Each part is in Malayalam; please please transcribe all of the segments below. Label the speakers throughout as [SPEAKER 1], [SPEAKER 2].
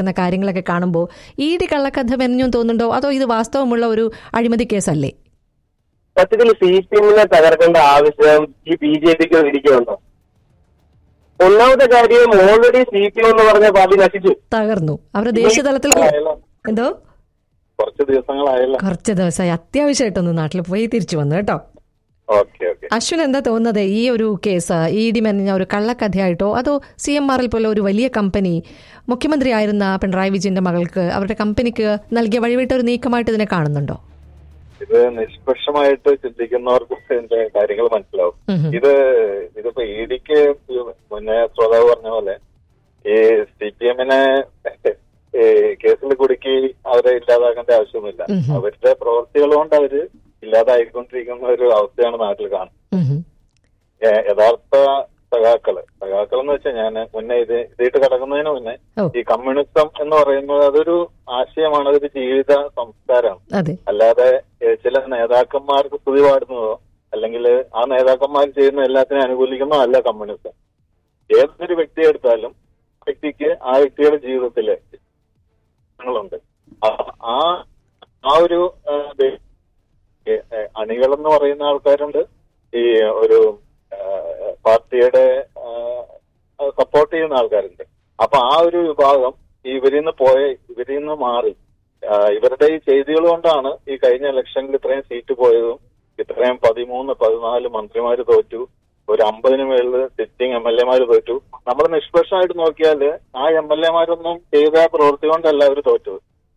[SPEAKER 1] നടക്കുന്ന കാര്യങ്ങളൊക്കെ കാണുമ്പോൾ ഇ ഡി കള്ളക്കഥ മെനഞ്ഞും തോന്നുന്നുണ്ടോ അതോ ഇത് വാസ്തവമുള്ള ഒരു അഴിമതി കേസല്ലേ
[SPEAKER 2] സത്യത്തിൽ സി പി എമ്മിനെ തകർക്കേണ്ട ആവശ്യം ഈ ബി ജെ പിക്ക് ഇരിക്കുന്നുണ്ടോ ഒന്നാമത്തെ കാര്യം ഓൾറെഡി സി പി എം എന്ന് പറഞ്ഞ പാർട്ടി നശിച്ചു
[SPEAKER 1] തകർന്നു അവരുടെ ദേശീയ തലത്തിൽ
[SPEAKER 2] ആയല്ലോ.
[SPEAKER 1] എന്തോ
[SPEAKER 2] കുറച്ച് ദിവസങ്ങളായല്ലോ
[SPEAKER 1] കുറച്ച് ദിവസമായി അത്യാവശ്യമായിട്ടൊന്ന് നാട്ടിൽ പോയി തിരിച്ചു വന്നു കേട്ടോ
[SPEAKER 2] ഓക്കെ ഓക്കെ
[SPEAKER 1] അശ്വിൻ എന്താ തോന്നുന്നത് ഈ ഒരു കേസ് ഇ ഡി മെനഞ്ഞ ഒരു കള്ളക്കഥയായിട്ടോ അതോ സി എം ആറിൽ പോലെ ഒരു വലിയ കമ്പനി മുഖ്യമന്ത്രി ആയിരുന്ന പിണറായി വിജയന്റെ മകൾക്ക് അവരുടെ കമ്പനിക്ക് നൽകിയ വഴിവിട്ട ഒരു നീക്കമായിട്ട് ഇതിനെ കാണുന്നുണ്ടോ
[SPEAKER 2] ഇത് നിഷ്പക്ഷമായിട്ട് ചിന്തിക്കുന്നവർക്ക് ഇതിന്റെ കാര്യങ്ങൾ മനസ്സിലാവും
[SPEAKER 1] ഉം.
[SPEAKER 2] ഇത് ഇതിപ്പോ ഇ ഡിക്ക് മുന്നേ ശ്രോതാവ് പറഞ്ഞ പോലെ ഈ സി പി എമ്മിനെ കേസിൽ കുടുക്കി അവരെ ഇല്ലാതാക്കേണ്ട ആവശ്യമൊന്നുമില്ല
[SPEAKER 1] ഉം.
[SPEAKER 2] അവരുടെ പ്രവൃത്തികൾ കൊണ്ട് അവര് ഇല്ലാതായിക്കൊണ്ടിരിക്കുന്ന ഒരു അവസ്ഥയാണ് നാട്ടിൽ കാണുന്നത്
[SPEAKER 1] ഉം.
[SPEAKER 2] ഏ- യഥാർത്ഥ സഖാക്കള് സഖാക്കൾ എന്ന് വെച്ചാൽ ഞാൻ മുന്നേ ഇത് ഇതിട്ട് കിടക്കുന്നതിന് മുന്നേ
[SPEAKER 1] ഓ
[SPEAKER 2] ഈ കമ്മ്യൂണിസം എന്ന് പറയുന്നത് അതൊരു ആശയമാണ് അതൊരു ജീവിത സംസ്കാരമാണ്
[SPEAKER 1] അതെ
[SPEAKER 2] അല്ലാതെ ഏഹ്, ചില നേതാക്കന്മാർക്ക് സ്തുതി പാടുന്നതോ അല്ലെങ്കിൽ ആ നേതാക്കന്മാർ ചെയ്യുന്ന എല്ലാത്തിനും അനുകൂലിക്കുന്നതോ അല്ല കമ്മ്യൂണിസം ഏതൊരു വ്യക്തിയെ എടുത്താലും വ്യക്തിക്ക് ആ വ്യക്തിയുടെ ജീവിതത്തില് ങ്ങളുണ്ട് ആ- ആ ആ ഒരു ഏഹ്, ദേ- ഏഹ്, ഏഹ്, അണികളെന്ന് പറയുന്ന ആൾക്കാരുണ്ട് ഈ ഒരു ഏഹ്, പാർട്ടിയുടെ സപ്പോർട്ട് ചെയ്യുന്ന ആൾക്കാരുണ്ട് അപ്പൊ ആ ഒരു വിഭാഗം ഇവരിൽ നിന്ന് പോയ ഇവരിൽ നിന്ന് മാറി ആ, ഇവരുടെ ഈ ചെയ്തികൾ കൊണ്ടാണ് ഈ കഴിഞ്ഞ ഇലക്ഷനിൽ ഇത്രയും സീറ്റ് പോയതും ഇത്രയും പതിമൂന്ന് പതിനാല് മന്ത്രിമാര് തോറ്റു ഒരു അമ്പതിന് മേളിൽ സിറ്റിംഗ് എം എൽ എമാര് തോറ്റു നമ്മൾ നിഷ്പക്ഷമായിട്ട് നോക്കിയാൽ ആ എം എൽ എമാരൊന്നും ചെയ്ത പ്രവൃത്തി കൊണ്ടല്ല അവർ തോറ്റത്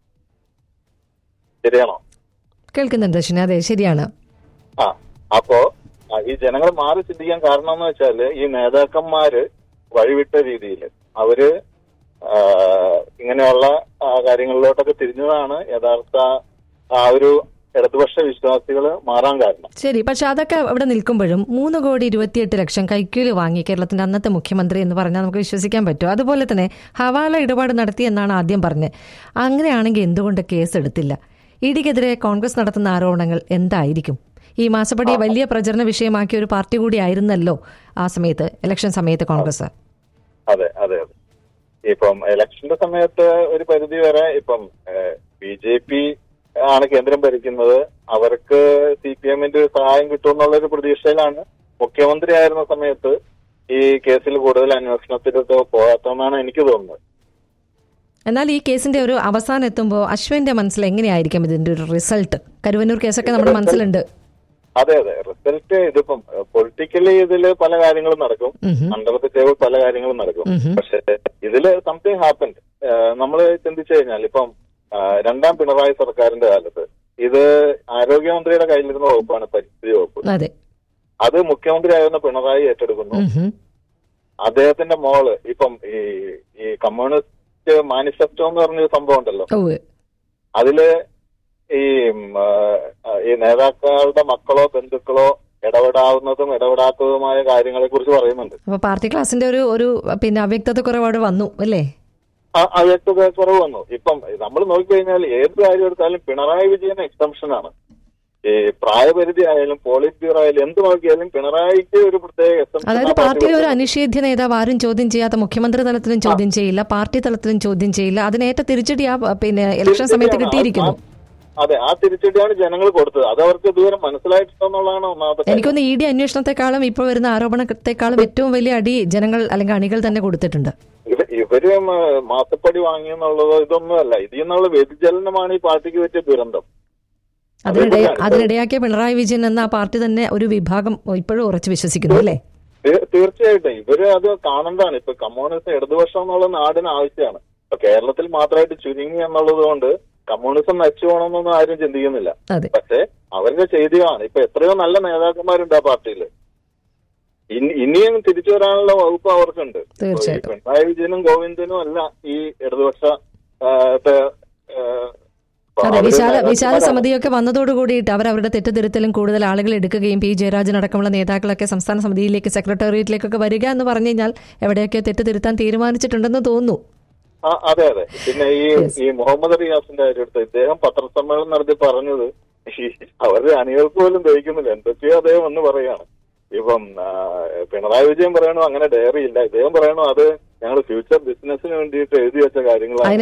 [SPEAKER 2] ശരിയാണോ
[SPEAKER 1] കേൾക്കുന്നുണ്ട് അശ്വിൻ അതെ ശരിയാണ്
[SPEAKER 2] ആ അപ്പോ ആ, ഈ ജനങ്ങൾ മാറി ചിന്തിക്കാൻ കാരണം എന്ന് വെച്ചാല് ഈ നേതാക്കന്മാര് വഴിവിട്ട രീതിയിൽ അവര് ആ, ഇങ്ങനെയുള്ള ആ, കാര്യങ്ങളിലോട്ടൊക്കെ തിരിഞ്ഞതാണ് യഥാർത്ഥ ആ ഒരു ഇടതുപക്ഷ വിശ്വാസികൾ മാറാൻ കാരണം
[SPEAKER 1] ശരി പക്ഷെ അതൊക്കെ അവിടെ നിൽക്കുമ്പോഴും മൂന്ന് കോടി ഇരുപത്തിയെട്ട് ലക്ഷം കൈക്കൂലി വാങ്ങി കേരളത്തിന്റെ അന്നത്തെ മുഖ്യമന്ത്രി എന്ന് പറഞ്ഞാൽ നമുക്ക് വിശ്വസിക്കാൻ പറ്റും അതുപോലെ തന്നെ ഹവാല ഇടപാട് നടത്തി എന്നാണ് ആദ്യം പറഞ്ഞത് അങ്ങനെയാണെങ്കിൽ എന്തുകൊണ്ട് കേസ് എടുത്തില്ല ഇഡിക്കെതിരെ കോൺഗ്രസ് നടത്തുന്ന ആരോപണങ്ങൾ എന്തായിരിക്കും ഈ മാസപ്പടി വലിയ പ്രചരണ വിഷയമാക്കിയ ഒരു പാർട്ടി കൂടി ആയിരുന്നല്ലോ ആ സമയത്ത് ഇലക്ഷൻ സമയത്ത് കോൺഗ്രസ്
[SPEAKER 2] അതെ അതെ അതെ ഇപ്പം ഇലക്ഷന്റെ സമയത്ത് ഒരു പരിധി വരെ ഇപ്പം ബി ജെ പി ആണ് കേന്ദ്രം ഭരിക്കുന്നത് അവർക്ക് സി പി എമ്മിന്റെ സഹായം കിട്ടുമെന്നുള്ള ഒരു പ്രതീക്ഷയിലാണ് മുഖ്യമന്ത്രി ആയിരുന്ന സമയത്ത് ഈ കേസിൽ കൂടുതൽ അന്വേഷണത്തിലൊക്കെ പോകാത്തതെന്നാണ് എനിക്ക് തോന്നുന്നത്
[SPEAKER 1] എന്നാൽ ഈ കേസിന്റെ ഒരു അവസാനം എത്തുമ്പോൾ അശ്വിന്റെ മനസ്സിൽ എങ്ങനെയായിരിക്കും ഇതിന്റെ ഒരു റിസൾട്ട് കരുവന്നൂർ കേസൊക്കെ നമ്മുടെ മനസ്സിലുണ്ട്
[SPEAKER 2] അതെ അതെ റിസൾട്ട് ഇതിപ്പം പൊളിറ്റിക്കലി ഇതില് പല കാര്യങ്ങളും നടക്കും
[SPEAKER 1] ഉം ഹും.
[SPEAKER 2] അണ്ടർ ദ ടേബിൾ പല കാര്യങ്ങളും നടക്കും
[SPEAKER 1] ഉം ഹും.
[SPEAKER 2] പക്ഷെ ഇതില് സംതിങ് ഹാപ്പൻഡ് നമ്മൾ ചിന്തിച്ചു കഴിഞ്ഞാൽ ഇപ്പം ആ, രണ്ടാം പിണറായി സർക്കാരിന്റെ കാലത്ത് ഇത് ആരോഗ്യമന്ത്രിയുടെ കയ്യിലിരുന്ന വകുപ്പാണ് പരിസ്ഥിതി വകുപ്പ്
[SPEAKER 1] അതെ
[SPEAKER 2] അത് മുഖ്യമന്ത്രി ആയിരുന്ന പിണറായി ഏറ്റെടുക്കുന്നു
[SPEAKER 1] ഉം ഹും.
[SPEAKER 2] അദ്ദേഹത്തിന്റെ മോള് ഇപ്പം ഈ ഈ കമ്മ്യൂണിസ്റ്റ് മാനിഫെസ്റ്റോ എന്ന് പറഞ്ഞൊരു സംഭവം ഉണ്ടല്ലോ
[SPEAKER 1] ഉവ്വ്.
[SPEAKER 2] അതില് ഈ ഉം, ആ, ഈ നേതാക്കളുടെ മക്കളോ ബന്ധുക്കളോ ഇടപെടാവുന്നതും ഇടപെടാത്തതുമായ കാര്യങ്ങളെ കുറിച്ച് പറയുന്നുണ്ട്
[SPEAKER 1] അപ്പൊ പാർട്ടി ക്ലാസിന്റെ ഒരു ഒരു പിന്നെ അവ്യക്തത കുറവ് അവിടെ വന്നു അല്ലേ
[SPEAKER 2] ആ ആ വ്യക്തത കുറവ് വന്നു ഇപ്പം നമ്മൾ നോക്കിക്കഴിഞ്ഞാൽ ഏത് കാര്യം എടുത്താലും പിണറായി വിജയൻ എക്സംഷൻ ആണ് ഈ പ്രായപരിധി ആയാലും പോളിറ്റ് ബ്യൂറോ ആയാലും എന്ത് നോക്കിയാലും പിണറായിക്ക് ഒരു പ്രത്യേക exemption
[SPEAKER 1] അതായത്
[SPEAKER 2] ആ പാർട്ടി
[SPEAKER 1] പാർട്ടിയിലെ ഒരു
[SPEAKER 2] കൊടുത്തിട്ടുണ്ട്.
[SPEAKER 1] അനിഷേധ്യ നേതാവ് ആരും ചോദ്യം ചെയ്യാത്ത മുഖ്യമന്ത്രി തലത്തിലും ചോദ്യം ചെയ്യില്ല പാർട്ടി തലത്തിലും ചോദ്യം ചെയ്യില്ല അതിനേറ്റ തിരിച്ചടി ആ പിന്നെ ഇലക്ഷൻ സമയത്ത് കിട്ടിയിരിക്കുന്നു
[SPEAKER 2] ആ- അതെ ആ തിരിച്ചടിയാണ് ജനങ്ങൾ കൊടുത്തത് അത് അവർക്ക് ഇതുവരെ മനസ്സിലായിട്ടുണ്ടെന്നുള്ളതാണ് ഒന്നാമത്തെ കാര്യം.
[SPEAKER 1] എനിക്കൊന്ന് ഇ ഡി അന്വേഷണത്തെക്കാളും ഇപ്പോൾ വരുന്ന ആരോപണത്തെക്കാളും ഏറ്റവും വലിയ അടി ജനങ്ങൾ അല്ലെങ്കിൽ അണികൾ തന്നെ കൊടുത്തിട്ടുണ്ട്
[SPEAKER 2] ഇവ- ഇവര് മ- മാസപ്പടി വാങ്ങിയെന്നുള്ളതോ ഇതൊന്നുമല്ല ഇതിൽ നിന്നുള്ള വ്യതിചലനമാണ് ഈ പാർട്ടിക്ക് പറ്റിയ ദുരന്തം
[SPEAKER 1] അതിനിടെ
[SPEAKER 2] അതുകൊണ്ടാണ് ഇത്
[SPEAKER 1] അതിനിടയാക്കിയ പിണറായി വിജയൻ എന്ന ആ പാർട്ടി തന്നെ ഒരു വിഭാഗം ഇപ്പോഴും ഉറച്ചു വിശ്വസിക്കുന്നു അല്ലേ
[SPEAKER 2] തീ- തീർച്ചയായിട്ടും ഇവര് അത് കാണേണ്ടതാണ് ഇപ്പൊ കമ്മ്യൂണിസം ഇടതുപക്ഷം എന്നുള്ള നാടിന് ആവശ്യമാണ് ഇപ്പൊ കേരളത്തിൽ മാത്രമായിട്ട് ചുരുങ്ങി എന്നുള്ളത് കൊണ്ട് കമ്മ്യൂണിസം നശിച്ചു പോകണമെന്നൊന്നും ആരും ചിന്തിക്കുന്നില്ല
[SPEAKER 1] അതെ
[SPEAKER 2] പക്ഷെ അവരുടെ ചെയ്തികളാണ് ഇപ്പൊ എത്രയോ നല്ല നേതാക്കന്മാരുണ്ട് ആ പാർട്ടിയിൽ ഇനിയും തിരിച്ചു വരാനുള്ള വകുപ്പ് അവർക്കുണ്ട് ഇപ്പൊ ഈ
[SPEAKER 1] തീർച്ചയായിട്ടും.
[SPEAKER 2] പിണറായി വിജയനും ഗോവിന്ദനും അല്ല ഈ ഇടതുപക്ഷ ആ, ത്തെ, ആ,
[SPEAKER 1] അതെ
[SPEAKER 2] അവര്
[SPEAKER 1] വിശാല വിശാല
[SPEAKER 2] നേതാക്കന്മാരാണ്.
[SPEAKER 1] സമിതിയൊക്കെ വന്നതോട് കൂടിയിട്ട് അവർ അവരുടെ തെറ്റുതിരുത്തലും കൂടുതൽ ആളുകൾ എടുക്കുകയും പി ജയരാജൻ അടക്കമുള്ള നേതാക്കളൊക്കെ സംസ്ഥാന സമിതിയിലേക്ക് സെക്രട്ടേറിയറ്റിലേക്കൊക്കെ വരിക എന്ന് പറഞ്ഞു കഴിഞ്ഞാൽ എവിടെയൊക്കെ തെറ്റ് തിരുത്താൻ തീരുമാനിച്ചിട്ടുണ്ടെന്ന് തോന്നുന്നു
[SPEAKER 2] ആ, അതെ അതെ പിന്നെ ഈ
[SPEAKER 1] Yes.
[SPEAKER 2] ഈ മുഹമ്മദ് റിയാസിന്റെ കാര്യം എടുത്ത് ഇദ്ദേഹം പത്രസമ്മേളനം നടത്തി പറഞ്ഞത് ഈ അവരുടെ അണികൾക്ക് പോലും ദഹിക്കുന്നില്ല എന്തൊക്കെയോ അദ്ദേഹം എന്ന് പറയാണ് ഇപ്പം ആ, പിണറായി വിജയൻ പറയണു അങ്ങനെ ഡയറി ഇല്ല ഇദ്ദേഹം പറയണു അത് ഞങ്ങൾ ഫ്യൂച്ചർ ബിസിനസിന് വേണ്ടിയിട്ട് എഴുതി വെച്ച കാര്യങ്ങളാണ്
[SPEAKER 1] അതിനെ